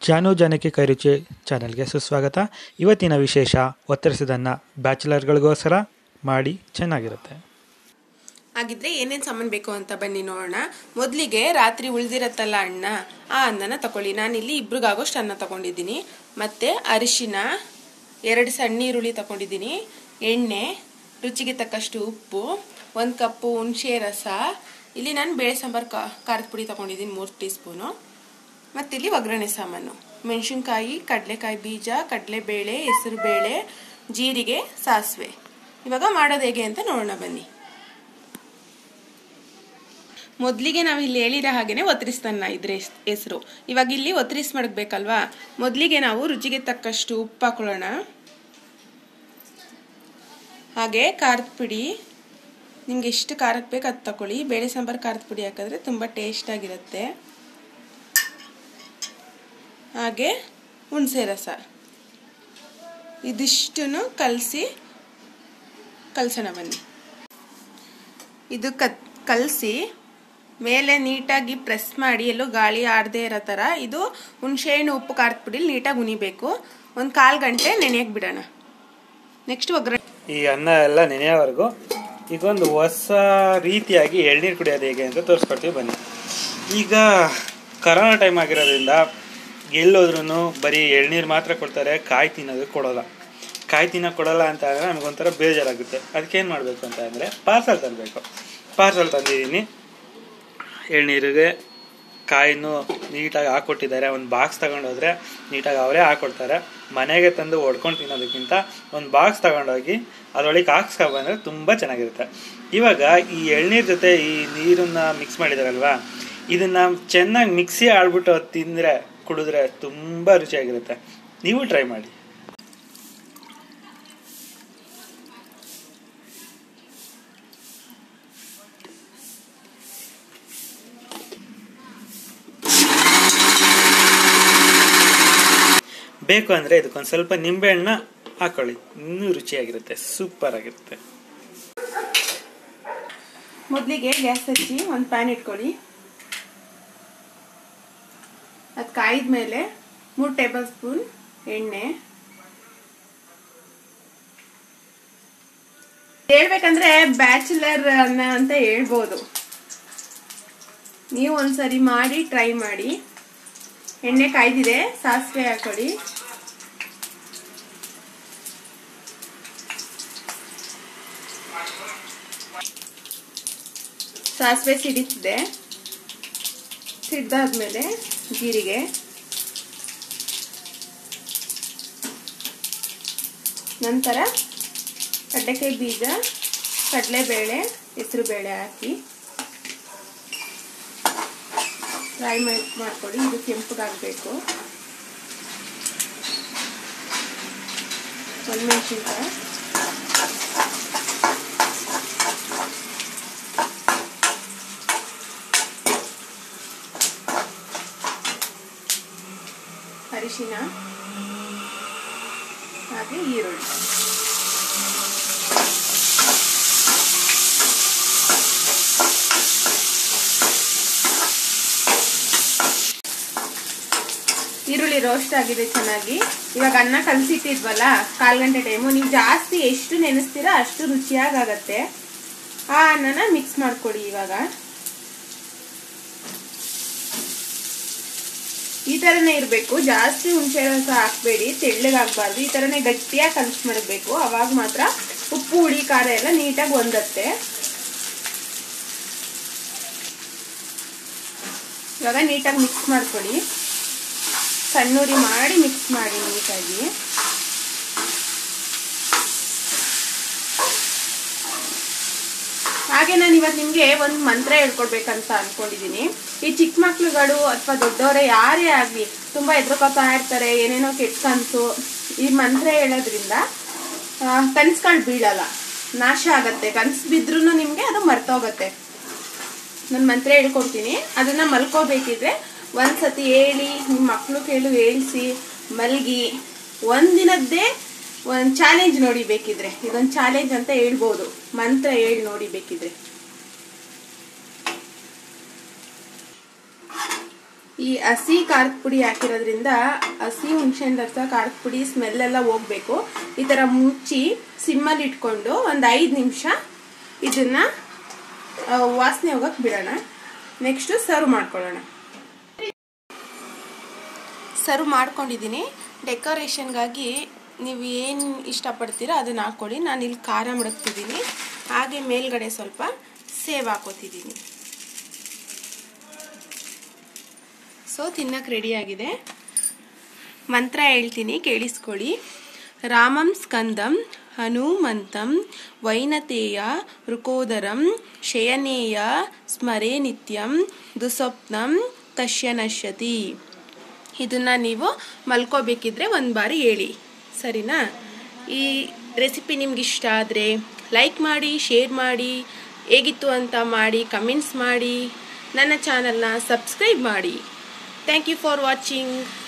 ಜಾನು ಜಾನಕಿ ಕೈರುಚಿ ಚಾನಲ್ಗೆ ಸುಸ್ವಾಗತ ಇವತ್ತಿನ ವಿಶೇಷ ಒತ್ತರಿಸಿದನ್ನ ಬ್ಯಾಚುಲರ್ಗಳಿಗೋಸ್ಕರ ಮಾಡಿ ಚೆನ್ನಾಗಿರುತ್ತೆ ಹಾಗಿದ್ರೆ ಏನೇನು ಸಾಮಾನು ಬೇಕು ಅಂತ ಬನ್ನಿ ನೋಡೋಣ ಮೊದಲಿಗೆ ರಾತ್ರಿ ಉಳಿದಿರತ್ತಲ್ಲ ಅನ್ನ ಆ ಅನ್ನನ ತಗೊಳ್ಳಿ ನಾನಿಲ್ಲಿ ಇಬ್ರಿಗಾಗೋಷ್ಟು ಅನ್ನ ತಗೊಂಡಿದ್ದೀನಿ ಮತ್ತು ಅರಿಶಿನ ಎರಡು ಸಣ್ಣ ಈರುಳ್ಳಿ ತಗೊಂಡಿದ್ದೀನಿ ಎಣ್ಣೆ ರುಚಿಗೆ ತಕ್ಕಷ್ಟು ಉಪ್ಪು ಒಂದು ಕಪ್ಪು ಹುಣಸೆ ರಸ ಇಲ್ಲಿ ನಾನು ಬೇಳೆ ಸಾಂಬಾರು ಖಾರದ ಪುಡಿ ತಗೊಂಡಿದ್ದೀನಿ ಮೂರು ಟೀ ಸ್ಪೂನು ಮತ್ತಿಲ್ಲಿ ಒಗ್ಗರಣೆ ಸಾಮಾನು ಮೆಣಸಿನ್ಕಾಯಿ ಕಡಲೆಕಾಯಿ ಬೀಜ ಕಡಲೆಬೇಳೆ ಹೆಸರುಬೇಳೆ ಜೀರಿಗೆ ಸಾಸಿವೆ ಇವಾಗ ಮಾಡೋದು ಹೇಗೆ ಅಂತ ನೋಡೋಣ ಬನ್ನಿ ಮೊದಲಿಗೆ ನಾವು ಇಲ್ಲಿ ಹೇಳಿರೋ ಹಾಗೇನೆ ಒತ್ತರಿಸ್ತಾನ ಇದ್ರ ಹೆಸರು ಇವಾಗ ಇಲ್ಲಿ ಒತ್ತರಿಸಿ ಮಡಗ್ಬೇಕಲ್ವಾ ಮೊದಲಿಗೆ ನಾವು ರುಚಿಗೆ ತಕ್ಕಷ್ಟು ಉಪ್ಪು ಹಾಕೊಳ್ಳೋಣ ಹಾಗೆ ಖಾರದ ಪುಡಿ ನಿಮ್ಗೆ ಎಷ್ಟು ಖಾರಕ್ಕೆ ಬೇಕು ಅದು ತಗೊಳ್ಳಿ ಬೇಳೆ ಸಾಂಬಾರು ಖಾರದ ಪುಡಿ ಹಾಕಿದ್ರೆ ತುಂಬ ಟೇಸ್ಟಾಗಿರುತ್ತೆ ಹಾಗೆ ಹುಣಸೆ ರಸ ಇದಿಷ್ಟನ್ನು ಕಲಸಿ ಕಲಸೋಣ ಬನ್ನಿ ಇದು ಕತ್ ಕಲಸಿ ಮೇಲೆ ನೀಟಾಗಿ ಪ್ರೆಸ್ ಮಾಡಿ ಎಲ್ಲೂ ಗಾಳಿ ಆಡದೇ ಇರೋ ಥರ ಇದು ಹುಣಸೆಹಣ್ಣು ಉಪ್ಪು ಖಾರದ ಪುಡಿ ನೀಟಾಗಿ ಉನಿಬೇಕು ಒಂದು ಕಾಲು ಗಂಟೆ ನೆನೆಯಕ್ಕೆ ಬಿಡೋಣ ನೆಕ್ಸ್ಟ್ ಒಗ್ಗರಣೆ ಈ ಅನ್ನ ಎಲ್ಲ ನೆನೆಯೋವರೆಗೂ ಈಗ ಒಂದು ಹೊಸ ರೀತಿಯಾಗಿ ಎಳ್ನೀರು ಕುಡಿಯೋದು ಹೇಗೆ ಅಂತ ತೋರಿಸ್ಕೊಡ್ತೀವಿ ಬನ್ನಿ ಈಗ ಕರೋನಾ ಟೈಮ್ ಆಗಿರೋದ್ರಿಂದ ಎಲ್ಲೋದ್ರೂ ಬರೀ ಎಳ್ನೀರು ಮಾತ್ರ ಕೊಡ್ತಾರೆ ಕಾಯಿ ತಿನ್ನೋದು ಕೊಡೋಲ್ಲ ಕಾಯಿ ತಿನ್ನೋಕೆ ಕೊಡೋಲ್ಲ ಅಂತ ಅಂದರೆ ನಮಗೊಂಥರ ಬೇಜಾರಾಗುತ್ತೆ ಅದಕ್ಕೆ ಏನು ಮಾಡಬೇಕು ಅಂತ ಅಂದರೆ ಪಾರ್ಸಲ್ ತರಬೇಕು ಪಾರ್ಸಲ್ ತಂದಿದ್ದೀನಿ ಎಳ್ನೀರಿಗೆ ಕಾಯಿನೂ ನೀಟಾಗಿ ಹಾಕ್ಕೊಟ್ಟಿದ್ದಾರೆ ಒಂದು ಬಾಕ್ಸ್ ತಗೊಂಡೋದ್ರೆ ನೀಟಾಗಿ ಅವರೇ ಹಾಕ್ಕೊಡ್ತಾರೆ ಮನೆಗೆ ತಂದು ಹೊಡ್ಕೊಂಡು ತಿನ್ನೋದಕ್ಕಿಂತ ಒಂದು ಬಾಕ್ಸ್ ತಗೊಂಡೋಗಿ ಅದರೊಳಗೆ ಹಾಕ್ಸ್ಕೊಬಂದ್ರೆ ತುಂಬ ಚೆನ್ನಾಗಿರುತ್ತೆ ಇವಾಗ ಈ ಎಳ್ನೀರು ಜೊತೆ ಈ ನೀರನ್ನ ಮಿಕ್ಸ್ ಮಾಡಿದಾರಲ್ವಾ ಇದನ್ನ ಚೆನ್ನಾಗಿ ಮಿಕ್ಸಿ ಆಡ್ಬಿಟ್ಟು ತಿಂದರೆ ಕುಡಿದ್ರೆ ತುಂಬ ರುಚಿಯಾಗಿರುತ್ತೆ ನೀವು ಟ್ರೈ ಮಾಡಿ ಬೇಕು ಅಂದರೆ ಇದಕ್ಕೊಂದು ಸ್ವಲ್ಪ ನಿಂಬೆಹಣ್ಣ ಹಾಕೊಳ್ಳಿ ಇನ್ನೂ ರುಚಿಯಾಗಿರುತ್ತೆ ಸೂಪರ್ ಆಗಿರುತ್ತೆ ಮೊದಲಿಗೆ ಗ್ಯಾಸ್ ಹಚ್ಚಿ ಒಂದು ಪ್ಯಾನ್ ಇಟ್ಕೊಳ್ಳಿ ಅದು ಕಾಯ್ದ ಮೇಲೆ ಮೂರು ಟೇಬಲ್ ಸ್ಪೂನ್ ಎಣ್ಣೆ ಹೇಳ್ಬೇಕಂದ್ರೆ ಬ್ಯಾಚುಲರ್ ಅನ್ನ ಅಂತ ಹೇಳ್ಬೋದು ನೀವು ಒಂದ್ಸರಿ ಮಾಡಿ ಟ್ರೈ ಮಾಡಿ ಎಣ್ಣೆ ಕಾಯ್ದಿದೆ ಸಾಸಿವೆ ಹಾಕೊಳ್ಳಿ ಸಾಸಿವೆ ಸಿಡಿತಿದೆ ಸಿಡ್ದಾದ್ಮೇಲೆ ಜೀರಿಗೆ ನಂತರ ಕಡಲೆಕಾಯಿ ಬೀಜ ಕಡಲೆಬೇಳೆ ಹೆಸರುಬೇಳೆ ಹಾಕಿ ಫ್ರೈ ಮಾಡ್ಕೊಳ್ಳಿ ಇದು ಕೆಂಪಗಾಗಬೇಕು ಒಣಮೆಣಸಿನ್ಕಾಯಿ ಅರಿಶಿನ ಹಾಗೆ ಈರುಳ್ಳಿ ಈರುಳ್ಳಿ ರೋಸ್ಟ್ ಆಗಿದೆ ಚೆನ್ನಾಗಿ ಇವಾಗ ಅನ್ನ ಕಲಸಿಟ್ಟಿದ್ವಲ್ಲ ಕಾಲು ಗಂಟೆ ಟೈಮು ನೀವು ಜಾಸ್ತಿ ಎಷ್ಟು ನೆನೆಸ್ತೀರಾ ಅಷ್ಟು ರುಚಿಯಾಗತ್ತೆ ಆ ಅನ್ನನ ಮಿಕ್ಸ್ ಮಾಡ್ಕೊಡಿ ಇವಾಗ ಈ ಥರನೇ ಇರಬೇಕು ಜಾಸ್ತಿ ಹುಣಸೆ ರಸ ಹಾಕಬೇಡಿ ತೆಳ್ಳಗಾಗಬಾರ್ದು ಈ ಥರನೇ ಗಟ್ಟಿಯಾಗಿ ಕಲಿಸಿ ಮಾಡಬೇಕು ಅವಾಗ ಮಾತ್ರ ಉಪ್ಪು ಹುಳಿ ಖಾರ ಎಲ್ಲ ನೀಟಾಗಿ ಹೊಂದತ್ತೆ ಇವಾಗ ನೀಟಾಗಿ ಮಿಕ್ಸ್ ಮಾಡ್ಕೊಳ್ಳಿ ಸಣ್ಣೂರಿ ಮಾಡಿ ಮಿಕ್ಸ್ ಮಾಡಿ ನೀಟಾಗಿ ಹಾಗೆ ನಾನು ಇವತ್ತು ನಿಮಗೆ ಒಂದು ಮಂತ್ರ ಹೇಳ್ಕೊಡ್ಬೇಕಂತ ಅನ್ಕೊಂಡಿದ್ದೀನಿ ಈ ಚಿಕ್ಕ ಮಕ್ಳುಗಳು ಅಥವಾ ದೊಡ್ಡವರೇ ಯಾರೇ ಆಗಲಿ ತುಂಬ ಎದ್ರುಕೋತಾ ಇರ್ತಾರೆ ಏನೇನೋ ಕೆಟ್ಟ ಕನಸು ಈ ಮಂತ್ರ ಹೇಳೋದ್ರಿಂದ ಕನ್ಸುಗಳು ಬೀಳಲ್ಲ ನಾಶ ಆಗತ್ತೆ ಕನ್ಸು ಬಿದ್ರೂ ನಿಮಗೆ ಅದು ಮರ್ತೋಗತ್ತೆ ನಾನು ಮಂತ್ರ ಹೇಳ್ಕೊಡ್ತೀನಿ ಅದನ್ನ ಮಲ್ಕೋಬೇಕಿದ್ರೆ ಒಂದ್ಸತಿ ಹೇಳಿ ನಿಮ್ಮ ಮಕ್ಕಳು ಕೇಳು ಹೇಳ್ಸಿ ಮಲಗಿ ಒಂದಿನದ್ದೇ ಒಂದು ಚಾಲೆಂಜ್ ನೋಡಿ ಬೇಕಿದ್ರೆ ಇದೊಂದು ಚಾಲೆಂಜ್ ಅಂತ ಹೇಳ್ಬೋದು ಮಂತ್ರ ಹೇಳಿ ನೋಡಿ ಬೇಕಿದ್ರೆ ಈ ಹಸಿ ಖಾರದ ಪುಡಿ ಹಾಕಿರೋದ್ರಿಂದ ಹಸಿ ಹುಣಸೆಹಣ್ಣು ರಸ ಖಾರದ ಪುಡಿ ಸ್ಮೆಲ್ ಎಲ್ಲ ಹೋಗ್ಬೇಕು ಈ ಥರ ಮುಚ್ಚಿ ಸಿಮ್ಮಲ್ಲಿ ಇಟ್ಕೊಂಡು ಒಂದು ಐದು ನಿಮಿಷ ಇದನ್ನ ಆ, ವಾಸನೆ ಹೋಗಕ್ಕೆ ಬಿಡೋಣ ನೆಕ್ಸ್ಟು ಸರ್ವ್ ಮಾಡ್ಕೊಳ್ಳೋಣ ಸರ್ವ್ ಮಾಡ್ಕೊಂಡಿದ್ದೀನಿ ಡೆಕೋರೇಷನ್ಗಾಗಿ ನೀವು ಏನು ಇಷ್ಟಪಡ್ತೀರೋ ಅದನ್ನು ಹಾಕ್ಕೊಳ್ಳಿ ನಾನು ಇಲ್ಲಿ ಖಾರ ಮಡಗ್ತಿದ್ದೀನಿ ಹಾಗೆ ಮೇಲ್ಗಡೆ ಸ್ವಲ್ಪ ಸೇವ್ ಹಾಕೋತಿದ್ದೀನಿ ಸೊ ತಿನ್ನಕ್ಕೆ ರೆಡಿಯಾಗಿದೆ ಮಂತ್ರ ಹೇಳ್ತೀನಿ ಕೇಳಿಸ್ಕೊಳ್ಳಿ ರಾಮಂ ಸ್ಕಂದಂ ಹನುಮಂತಂ ವೈನತೇಯ ಋಕೋದರಂ ಶಯನೇಯ ಸ್ಮರೇ ನಿತ್ಯಂ ದುಸ್ವಪ್ನಂ ತಶ್ಯ ನಶ್ಯತಿ ಇದನ್ನು ನೀವು ಮಲ್ಕೋಬೇಕಿದ್ರೆ ಒಂದು ಬಾರಿ ಹೇಳಿ ಸರಿನಾ ಈ ರೆಸಿಪಿ ನಿಮ್ಗೆ ಇಷ್ಟ ಆದರೆ ಲೈಕ್ ಮಾಡಿ ಶೇರ್ ಮಾಡಿ ಹೇಗಿತ್ತು ಅಂತ ಮಾಡಿ ಕಮೆಂಟ್ಸ್ ಮಾಡಿ ನನ್ನ ಚಾನಲ್ನ ಸಬ್ಸ್ಕ್ರೈಬ್ ಮಾಡಿ ಥ್ಯಾಂಕ್ ಯು ಫಾರ್ ವಾಚಿಂಗ್